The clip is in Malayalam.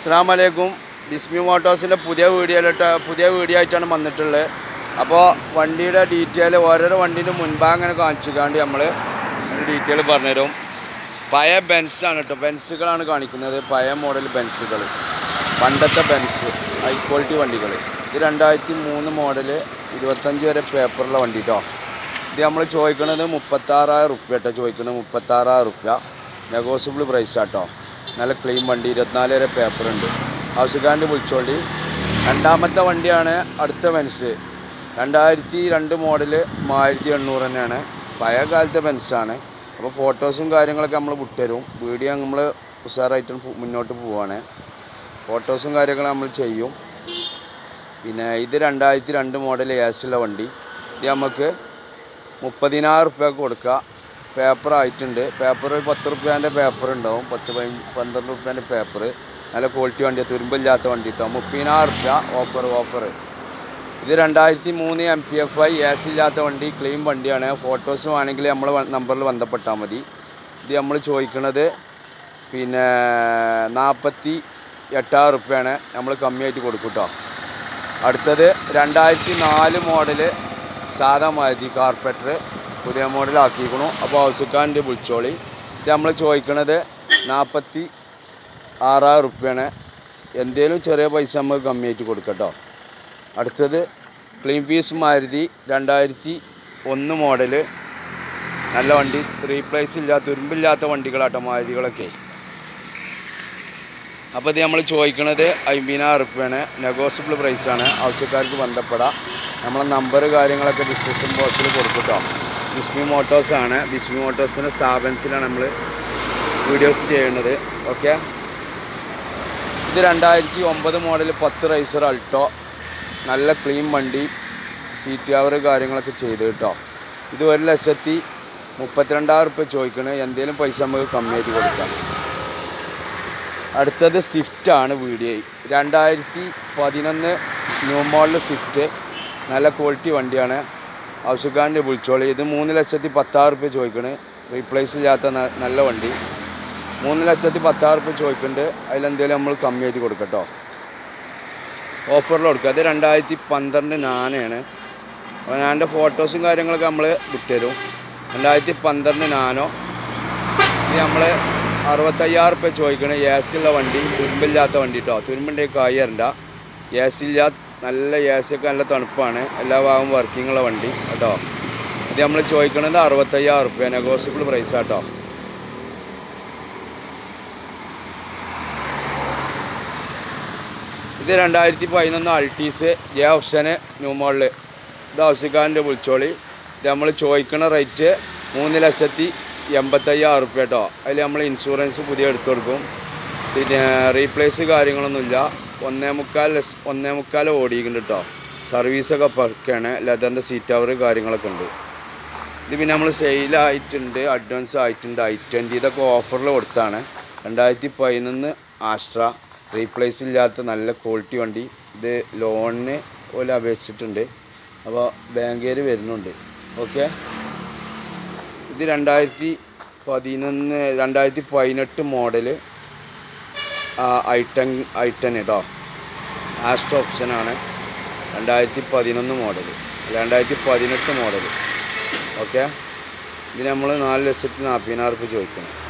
അസ്സാം വലൈക്കും ബിസ്മി മോട്ടോഴ്സിൻ്റെ പുതിയ വീഡിയോയിലിട്ട് പുതിയ വീഡിയോ ആയിട്ടാണ് വന്നിട്ടുള്ളത് അപ്പോൾ വണ്ടിയുടെ ഡീറ്റെയിൽ ഓരോരോ വണ്ടീൻ്റെ മുൻപാകെ അങ്ങനെ കാണിച്ചിക്കാണ്ട് നമ്മൾ ഡീറ്റെയിൽ പറഞ്ഞുതരും പഴയ ബെൻസാണ് കേട്ടോ ബെൻസുകളാണ് കാണിക്കുന്നത് പഴയ മോഡൽ ബെൻസുകൾ പണ്ടത്തെ ബെൻസ് ഹൈ ക്വാളിറ്റി വണ്ടികൾ ഇത് രണ്ടായിരത്തി മൂന്ന് മോഡൽ ഇരുപത്തഞ്ച് വരെ പേപ്പറുള്ള വണ്ടി കേട്ടോ ഇത് നമ്മൾ ചോദിക്കുന്നത് മുപ്പത്താറായിരം റുപ്യ കേട്ടോ ചോദിക്കുന്നത് മുപ്പത്താറായിരം റുപ്യ നെഗോസിബിൾ പ്രൈസ് ആട്ടോ നല്ല ക്ലീൻ വണ്ടി ഇരുപത്തിനാല് വരെ പേപ്പറുണ്ട് ആവശ്യക്കാരൻ്റെ വിളിച്ചോണ്ടി രണ്ടാമത്തെ വണ്ടിയാണ് അടുത്ത ബെൻസ് രണ്ടായിരത്തി രണ്ട് മോഡൽ മൂവായിരത്തി എണ്ണൂറ് തന്നെയാണ് പഴയ കാലത്തെ ബെൻസാണ് അപ്പോൾ ഫോട്ടോസും കാര്യങ്ങളൊക്കെ നമ്മൾ വിട്ടുതരും വീഡിയോ നമ്മൾ ഉഷാറായിട്ട് ഫു- മുന്നോട്ട് പോവാണ് ഫോട്ടോസും കാര്യങ്ങളും നമ്മൾ ചെയ്യും പിന്നെ ഇത് രണ്ടായിരത്തി രണ്ട് മോഡൽ ഉള്ള വണ്ടി ഇത് നമുക്ക് മുപ്പതിനായിരം റുപ്യക്ക് കൊടുക്കുക പേപ്പർ ആയിട്ടുണ്ട് പേപ്പർ ഒരു പത്ത് റുപ്യേൻ്റെ പേപ്പർ ഉണ്ടാവും പത്ത് പതിനഞ്ച് പന്ത്രണ്ട് റുപ്യേൻ്റെ പേപ്പർ നല്ല ക്വാളിറ്റി വണ്ടി തുരുമ്പില്ലാത്ത വണ്ടി കേട്ടോ മുപ്പതിനായിരം റുപ്യ ഓഫർ ഓഫർ ഇത് രണ്ടായിരത്തി മൂന്ന് M P F I S ഇല്ലാത്ത വണ്ടി ക്ലീൻ വണ്ടിയാണ് ഫോട്ടോസ് വേണമെങ്കിൽ നമ്മൾ നമ്പറിൽ ബന്ധപ്പെട്ടാൽ മതി ഇത് നമ്മൾ ചോദിക്കുന്നത് പിന്നെ നാൽപ്പത്തി എട്ടായിരം റുപ്യാണ് നമ്മൾ കമ്മിയായിട്ട് കൊടുക്കും കേട്ടോ അടുത്തത് രണ്ടായിരത്തി നാല് മോഡല് സാധാ മാരുതി കാർപ്പറ്റർ പുതിയ മോഡലാക്കിയിരിക്കണു അപ്പോൾ ഹൗസുക്കാരൻ്റെ വിളിച്ചോളി ഇത് നമ്മൾ ചോദിക്കണത് നാൽപ്പത്തി ആറായിരം റുപ്യാണ് എന്തേലും ചെറിയ പൈസ നമുക്ക് കമ്മിയായിട്ട് കൊടുക്കട്ടോ അടുത്തത് ക്ലീൻ പീസ് മാരുതി രണ്ടായിരത്തി ഒന്ന് മോഡല് നല്ല വണ്ടി റീപ്ലേസ് ഇല്ലാത്ത തുരുമ്പില്ലാത്ത വണ്ടികളാട്ടോ മാരുതികളൊക്കെ അപ്പോൾ ഇത് നമ്മൾ ചോദിക്കുന്നത് അമ്പതിനായിരം റുപ്യാണ് നെഗോസിബിൾ പ്രൈസാണ് ആവശ്യക്കാർക്ക് ബന്ധപ്പെടാം നമ്മളെ നമ്പർ കാര്യങ്ങളൊക്കെ ഡിസ്ക്രിപ്ഷൻ ബോക്സിൽ കൊടുക്കട്ടോ ബിസ്മി മോട്ടോഴ്സാണ് ബിസ്മി മോട്ടോഴ്സിൻ്റെ സ്ഥാപനത്തിലാണ് നമ്മൾ വീഡിയോസ് ചെയ്യുന്നത് ഓക്കെ ഇത് രണ്ടായിരത്തി ഒമ്പത് മോഡൽ പത്ത് റൈസർ അൾട്ടോ നല്ല ക്ലീൻ വണ്ടി സീറ്റ് കവർ കാര്യങ്ങളൊക്കെ ചെയ്ത് കേട്ടോ ഇത് ഒരു ലക്ഷത്തി മുപ്പത്തിരണ്ടായിരം റുപ്യ ചോദിക്കണേ എന്തെങ്കിലും പൈസ നമുക്ക് കമ്മിയായിട്ട് കൊടുക്കാം അടുത്തത് സ്വിഫ്റ്റാണ് വീഡിയോ രണ്ടായിരത്തി പതിനൊന്ന് ന്യൂ മോഡൽ സ്വിഫ്റ്റ് നല്ല ക്വാളിറ്റി വണ്ടിയാണ് ആവശ്യക്കാരൻ്റെ വിളിച്ചോളി ഇത് മൂന്ന് ലക്ഷത്തി പത്താറ് റുപ്യ ചോദിക്കണ് റീപ്ലേസ് ഇല്ലാത്ത ന- നല്ല വണ്ടി മൂന്ന് ലക്ഷത്തി പത്താറ് റുപ്യ ചോദിക്കുന്നുണ്ട് അതിലെന്തെങ്കിലും നമ്മൾ കമ്മിയായിട്ട് കൊടുക്കട്ടോ ഓഫറിൽ കൊടുക്കുക അത് രണ്ടായിരത്തി പന്ത്രണ്ട് നാനയാണ് അപ്പോൾ ഞാൻ എൻ്റെ ഫോട്ടോസും കാര്യങ്ങളൊക്കെ നമ്മൾ വിട്ടുതരും രണ്ടായിരത്തി പന്ത്രണ്ട് നാനോ ഇത് നമ്മൾ അറുപത്തയ്യായിരം റുപ്യ ചോദിക്കണ എ സി ഉള്ള വണ്ടി തുരുമ്പില്ലാത്ത വണ്ടി കേട്ടോ തുരുമ്പുണ്ടെ കായറണ്ട എ സി ഇല്ലാ നല്ല എ സി ഒക്കെ നല്ല തണുപ്പാണ് എല്ലാ ഭാഗവും വർക്കിംഗ് ഉള്ള വണ്ടി കേട്ടോ ഇത് നമ്മൾ ചോദിക്കണത് അറുപത്തയ്യായിരം റുപ്യ നെഗോസിബിൾ പ്രൈസ് കേട്ടോ ഇത് രണ്ടായിരത്തി പതിനൊന്ന് അൾട്ടീസ് ജെ ഓപ്ഷന് ന്യൂ മോഡല് ഇത് ആവശ്യക്കാരൻ്റെ വിളിച്ചോളി ഇത് നമ്മൾ ചോദിക്കണ റേറ്റ് മൂന്ന് ലക്ഷത്തി എൺപത്തയ്യായിരം റുപ്യ കേട്ടോ അതിൽ നമ്മൾ ഇൻഷുറൻസ് പുതിയ എടുത്തു കൊടുക്കും പിന്നെ റീപ്ലേസ് കാര്യങ്ങളൊന്നുമില്ല ഒന്നേ മുക്കാൽ ലക്ഷ ഒന്നേ മുക്കാൽ ഓടിയിട്ടുണ്ട് കേട്ടോ സർവീസൊക്കെ പക്കയാണ് ലെതറിൻ്റെ സീറ്റ് അവർ കാര്യങ്ങളൊക്കെ ഉണ്ട് ഇത് പിന്നെ നമ്മൾ സെയിലായിട്ടുണ്ട് അഡ്വാൻസ് ആയിട്ടുണ്ട് ഐ ട്വൻറ്റി ഇതൊക്കെ ഓഫറിൽ കൊടുത്താണ് രണ്ടായിരത്തി പതിനൊന്ന് ആസ്ട്ര റീപ്ലേസ് ഇല്ലാത്ത നല്ല ക്വാളിറ്റി വണ്ടി ഇത് ലോണിന് പോലെ അപേക്ഷിച്ചിട്ടുണ്ട് അപ്പോൾ ബാങ്കേർ വരുന്നുണ്ട് ഓക്കെ ഇത് രണ്ടായിരത്തി പതിനൊന്ന് രണ്ടായിരത്തി പതിനെട്ട് മോഡല് ഐട്ടൻ ഐട്ടൻ കേട്ടോ ആസ്ട്ര ഓപ്ഷനാണ് രണ്ടായിരത്തി പതിനൊന്ന് മോഡൽ രണ്ടായിരത്തി പതിനെട്ട് മോഡൽ ഓക്കെ ഇത് നമ്മൾ നാല് ലക്ഷത്തി നാൽപ്പതിനായിരം റുപ്യ ചോദിക്കണം